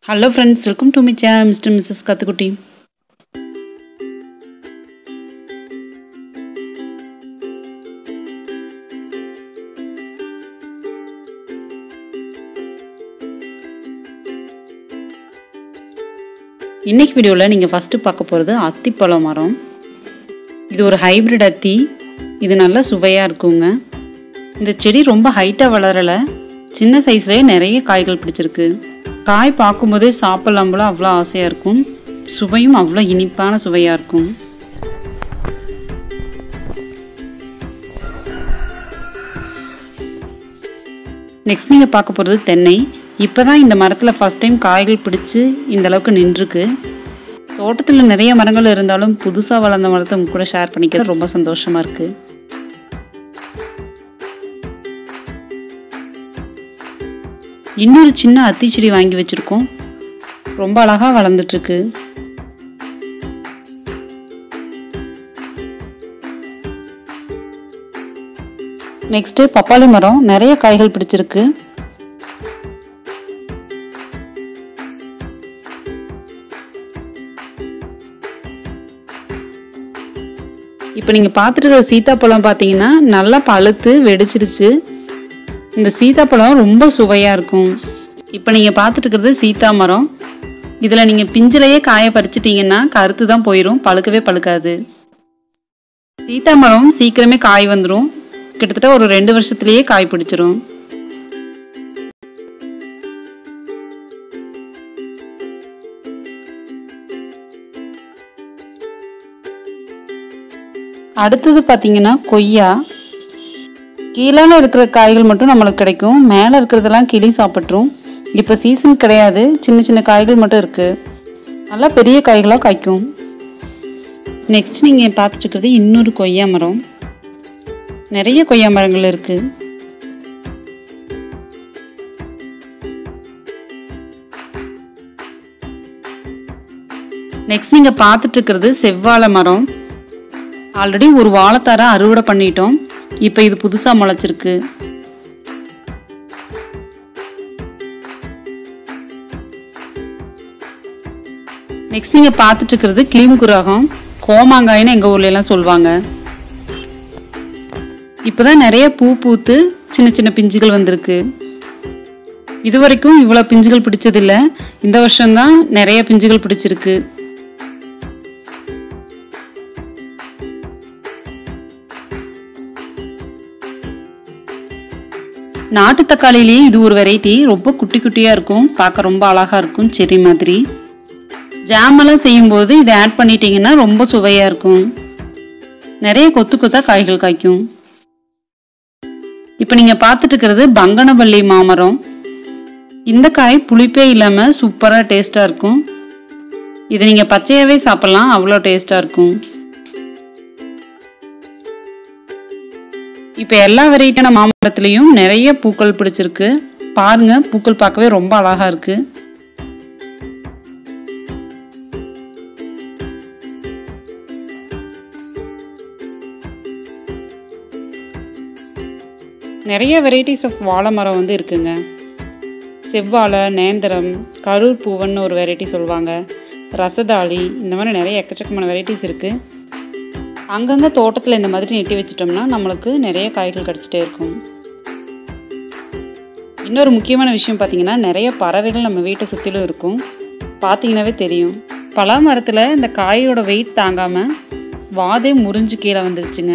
hello friends welcome to my channel mister missus Kathukutti இன்னைக்கு வீடியோவில் நீங்கள் ஃபஸ்ட்டு பார்க்க போகிறது அத்திப்பழம் மரம் இது ஒரு ஹைப்ரிட் அத்தி இது நல்லா சுவையாக இருக்குங்க இந்த செடி ரொம்ப ஹைட்டாக வளரலை சின்ன சைஸ்லேயே நிறைய காய்கள் பிடிச்சிருக்கு காய் பார்க்கும்போதே சாப்பிடலாம் போல அவ்வளோ ஆசையாக இருக்கும் சுவையும் அவ்வளோ இனிப்பான சுவையாக இருக்கும் நெக்ஸ்ட் நீங்கள் பார்க்க போகிறது தென்னை இப்போ தான் இந்த மரத்தில் ஃபஸ்ட் டைம் காய்கள் பிடிச்சி இந்த அளவுக்கு நின்றுருக்கு தோட்டத்தில் நிறைய மரங்கள் இருந்தாலும் புதுசாக வளர்ந்த மரத்தை உங்க கூட ஷேர் பண்ணிக்கிறது ரொம்ப சந்தோஷமாக இருக்குது இன்னொரு சின்ன அத்தி செடி வாங்கி வச்சுருக்கோம் ரொம்ப அழகாக வளர்ந்துட்டுருக்கு நெக்ஸ்ட்டு பப்பாளி மரம் நிறைய காய்கள் பிடிச்சிருக்கு இப்போ நீங்கள் பார்த்துட்டு இருக்கிற சீத்தாப்பழம் பார்த்தீங்கன்னா நல்லா பழுத்து வெடிச்சிருச்சு இந்த சீத்தாப்பழம் ரொம்ப சுவையாக இருக்கும் இப்போ நீங்கள் பார்த்துட்டு இருக்கிறது சீத்தா மரம் இதில் நீங்கள் பிஞ்சிலையே காய பறிச்சிட்டிங்கன்னா கருத்து தான் போயிடும் பழுக்கவே பழுக்காது சீத்தா மரம் சீக்கிரமே காய் வந்துடும் கிட்டத்தட்ட ஒரு ரெண்டு வருஷத்துலேயே காய் பிடிச்சிரும் அடுத்தது பார்த்தீங்கன்னா கொய்யா கீழே இருக்கிற காய்கள் மட்டும் நம்மளுக்கு கிடைக்கும் மேலே இருக்கிறதெல்லாம் கிளி சாப்பிட்ரும் இப்போ சீசன் கிடையாது சின்ன சின்ன காய்கள் மட்டும் இருக்குது நல்லா பெரிய காய்களாக காய்க்கும் நெக்ஸ்ட் நீங்கள் பார்த்துட்டு இருக்கிறது இன்னொரு கொய்யா மரம் நிறைய கொய்யா மரங்கள் இருக்குது நெக்ஸ்ட் நீங்கள் பார்த்துட்டு இருக்கிறது செவ்வாழை மரம் ஆல்ரெடி ஒரு வாழைத்தார அறுவடை பண்ணிட்டோம் இப்போ இது புதுசாக முளைச்சிருக்கு நெக்ஸ்ட் நீங்கள் பார்த்துட்டு இருக்கிறது கிளிமுக்குராகம் கோமாங்காய்னு எங்கள் ஊர்ல எல்லாம் சொல்லுவாங்க இப்போதான் நிறைய பூ பூத்து சின்ன சின்ன பிஞ்சுகள் வந்திருக்கு இது வரைக்கும் இவ்வளோ பிஞ்சுகள் பிடிச்சதில்ல இந்த வருஷம்தான் நிறைய பிஞ்சுகள் பிடிச்சிருக்கு நாட்டு தக்காளிலேயே இது ஒரு வெரைட்டி ரொம்ப குட்டி குட்டியாக இருக்கும் பார்க்க ரொம்ப அழகாக இருக்கும் செரி மாதிரி ஜாமெல்லாம் செய்யும்போது இதை ஆட் பண்ணிட்டீங்கன்னா ரொம்ப சுவையாக இருக்கும் நிறைய கொத்து கொத்தா காய்கள் காய்க்கும் இப்போ நீங்கள் பார்த்துட்டு இருக்கிறது பங்கனவள்ளி மாமரம் இந்த காய் புளிப்பே இல்லாமல் சூப்பராக டேஸ்ட்டாக இருக்கும் இதை நீங்கள் பச்சையாகவே சாப்பிட்லாம் அவ்வளோ டேஸ்ட்டாக இருக்கும் இப்போ எல்லா வெரைட்டியான மாமரத்துலேயும் நிறைய பூக்கள் பிடிச்சிருக்கு பாருங்க பூக்கள் பார்க்கவே ரொம்ப அழகா இருக்கு நிறைய வெரைட்டிஸ் ஆஃப் வாழை மரம் வந்து இருக்குங்க செவ்வாழை நேந்திரம் கரூர் பூவன்னு ஒரு வெரைட்டி சொல்லுவாங்க ரசதாளி இந்த மாதிரி நிறைய எக்கச்சக்கமான வெரைட்டிஸ் இருக்குது அங்கங்கே தோட்டத்தில் இந்த மாதிரி நெட்டி வச்சிட்டோம்னா நம்மளுக்கு நிறைய காய்கள் கிடச்சிட்டே இருக்கும் இன்னொரு முக்கியமான விஷயம் பார்த்தீங்கன்னா நிறைய பறவைகள் நம்ம வீட்டை சுற்றிலும் இருக்கும் பார்த்தீங்கன்னாவே தெரியும் பலா மரத்தில் இந்த காயோட வெயிட் தாங்காமல் வாதே முறிஞ்சு கீழே வந்துருச்சுங்க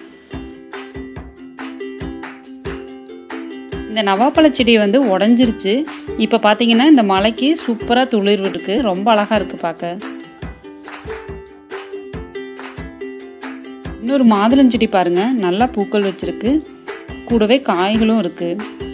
இந்த நவாப்பழ செடி வந்து உடஞ்சிருச்சு இப்போ பார்த்தீங்கன்னா இந்த மலைக்கு சூப்பராக துளிர்வு இருக்குது ரொம்ப அழகாக இருக்குது பார்க்க இன்னொரு மாதுளஞ்செடி பாருங்க நல்லா பூக்கள் வச்சிருக்கு கூடவே காய்களும் இருக்கு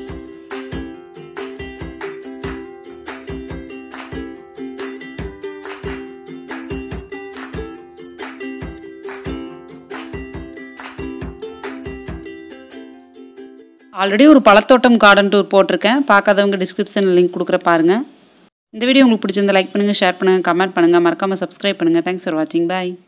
ஆல்ரெடி ஒரு பழத்தோட்டம் கார்டன் டூர் போட்டிருக்கேன் பார்க்காதவங்க டிஸ்கிரிப்ஷனில் லிங்க் கொடுக்குற பாருங்க இந்த வீடியோ உங்களுக்கு பிடிச்சிருந்தா லைக் பண்ணுங்கள் ஷேர் பண்ணுங்கள் கமெண்ட் பண்ணுங்கள் மறக்காமல் சப்ஸ்கிரைப் பண்ணுங்கள் தேங்க்ஸ் ஃபார் வாட்சிங் பாய்